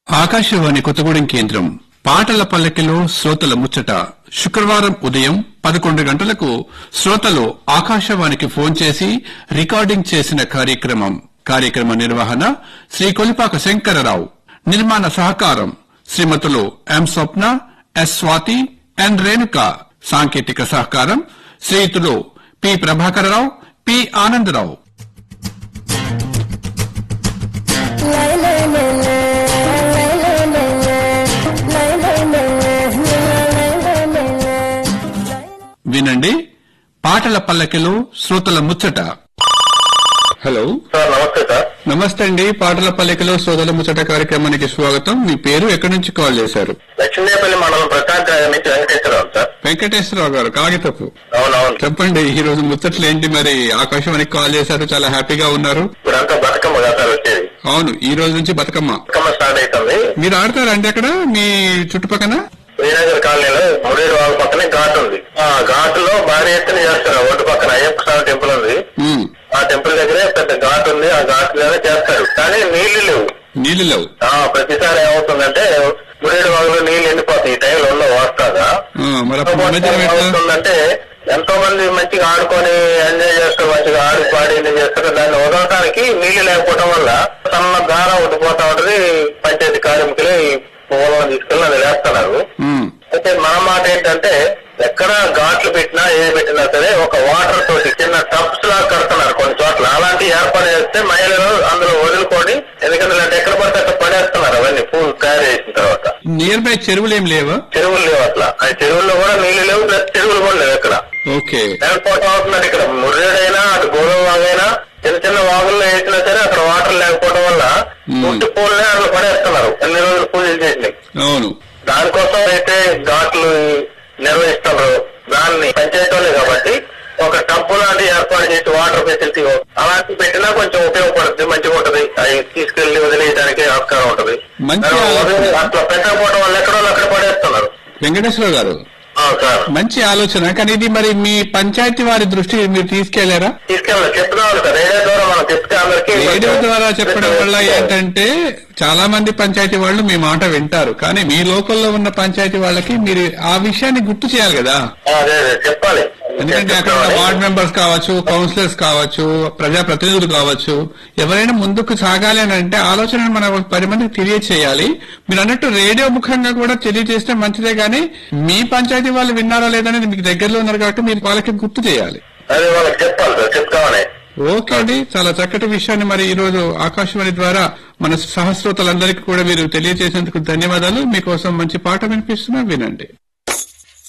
ఆకాశవాణి కొత్తగూడెం కేంద్రం పాటల పల్లకిలో శ్రోతల ముచ్చట శుక్రవారం ఉదయం పదకొండు గంటలకు శ్రోతలు ఆకాశవాణికి ఫోన్ చేసి రికార్డింగ్ చేసిన కార్యక్రమం కార్యక్రమ నిర్వహణ శ్రీ కొలిపాక శంకరరావు నిర్మాణ సహకారం శ్రీమతులు M Swapna S Swathi N Renuka సాంకేతిక సహకారం శ్రీయుతులు పి ప్రభాకరరావు పి ఆనందరావు వినండి పాటల పల్లకిలో శ్రోతల ముచ్చట హలో సార్ నమస్తే సార్ నమస్తే అండి పాటల పల్లకిలో శ్రోతల ముచ్చట కార్యక్రమానికి స్వాగతం మీ పేరు ఎక్కడి నుంచి కాల్ చేశారు లక్ష్మీదేపల్లి మండలం ప్రశాంత్ నగర్ నుంచి వెంకటేశ్వరరావు సార్ వెంకటేశ్వరరావు గారు కాగితపు అవునవును చెప్పండి ఈ రోజు ముచ్చట్లు ఏంటి మరి ఆకాశవాణికి కాల్ చేశారు చాలా హ్యాపీగా ఉన్నారు ఇప్పుడంతా బతుకమ్మ కదా సార్ వచ్చేది అవును ఈ రోజు నుంచి బతుకమ్మ బతుకమ్మ స్టార్ట్ అవుతుంది మీరు ఆడతారండి అక్కడ మీ చుట్టుపక్కన శ్రీనగర్ కాలనీలో మురేడు వాళ్ళ పక్కనే ఘాట్ ఉంది ఆ ఘాట్లో భారీ ఎత్తున చేస్తారు ఒడ్డు పక్కన అయ్యప్ప స్వామి టెంపుల్ ఉంది ఉమ్, ఆ టెంపుల్ దగ్గరే పెద్ద ఘాట్ ఉంది ఆ ఘాట్లోనే చేస్తారు కానీ నీళ్లు లేవు నీళ్లు లేవు ఆ ప్రతిసారి ఏమవుతుందంటే మురేడు వాగులో నీళ్లు ఎండిపోతాయి ఈ టైంలో ఉండవు వాస్తవంగా ఆ, మరి అప్పుడు నిమజ్జనం ఎట్లా ఏమవుతుందంటే ఎంతో మంది మంచిగా ఆడుకొని ఎంజాయ్ చేస్తారు మంచిగా ఆడి పాడి ఎంజాయ్ చేస్తారు దాన్ని వదలటానికి నీళ్లు లేకపోవడం వల్ల సన్న దార ఉడిపోతా ఉంటది పంచాయతీ కార్మికులు ఈ పూలను తీసుకెళ్ళి అది వేస్తున్నారు ఉమ్, అయితే మన మాట ఏంటంటే ఎక్కడ ఘాట్లు పెట్టినా ఏది పెట్టినా సరే ఒక వాటర్ తోటి చిన్న టబ్స్ లా కడుతున్నారు కొన్ని చోట్ల అలాంటి ఏర్పాటు చేస్తే మహిళలు అందులో వదులుకొని ఎందుకంటే ఇలాంటి ఎక్కడ పడితే అక్కడ పడేస్తున్నారు అవన్నీ పూలు తయారు చేసిన తర్వాత నియర్ బై చెరువులు ఏం లేవా చెరువులు లేవు అట్లా ఆ చెరువుల్లో కూడా నీళ్లు లేవు ప్లస్ చెరువులు కూడా లేవు ఇక్కడ ఓకే లేకపోవడం అవుతుందండి ఇక్కడ ముర్రేడైనా అటు గోదావరి వాగైనా చిన్న చిన్న వాగుల్లో వేసినా సరే అక్కడ వాటర్ లేకపోవడం వల్ల మ్మ్. పుట్టి పూలనే అందులో పడేస్తున్నారు ఎన్ని రోజులు పూజలు చేసినాయి అవును దానికోసం అయితే ఘాట్లు నిర్వహిస్తున్నారు దాన్ని పంచాయతీలే కాబట్టి ఒక టబ్బు లాంటి ఏర్పాటు చేసి వాటర్ ఫెసిలిటీ అలాంటి పెట్టినా కొంచెం ఉపయోగపడుతుంది మంచిగా ఉంటది అవి తీసుకెళ్లి వదిలేయడానికి ఆస్కారం ఉంటది మంచి కానీ ఆలోచన. వదిలి అట్లా పెట్టకపోవడం వల్ల ఎక్కడో అక్కడ పడేస్తున్నారు వెంకటేశ్వర గారు ఆ, సార్ మంచి ఆలోచన కానీ ఇది మరి మీ పంచాయతీ వారి దృష్టికి మీరు తీసుకెళ్లారా తీసుకెళ్ళాలి చెప్తున్నాను సార్ రేడియో ద్వారా మనం చెప్తే అందరికీ రేడియో ద్వారా చెప్పడం వల్ల ఏంటంటే చాలా మంది పంచాయతీ వాళ్ళు మీ మాట వింటారు కానీ మీ లోకల్లో ఉన్న పంచాయతీ వాళ్ళకి మీరు ఆ విషయాన్ని గుర్తు చేయాలి కదా అదే అదే చెప్పాలి ఎందుకంటే అక్కడ ఉన్న వార్డ్ మెంబర్స్ కావచ్చు కౌన్సిలర్స్ కావచ్చు ప్రజా ప్రతినిధులు కావచ్చు ఎవరైనా ముందుకు సాగాలి అని అంటే ఆలోచనను మనం పది మందికి తెలియచేయాలి మీరు అన్నట్టు రేడియో ముఖంగా కూడా తెలియజేస్తే మంచిదే కానీ మీ పంచాయతీ వాళ్ళు విన్నారా లేదనేది మీకు దగ్గరలో ఉన్నారు కాబట్టి మీరు వాళ్ళకి గుర్తు చేయాలి అదే వాళ్ళకి చెప్పాలి సార్ చెప్తామని ఓకే అండి చాలా చక్కటి విషయాన్ని మరి ఈ రోజు ఆకాశవాణి ద్వారా మన సహస్రోతలందరికీ కూడా మీరు తెలియజేసేందుకు ధన్యవాదాలు మీకోసం మంచి పాట వినిపిస్తున్నా వినండి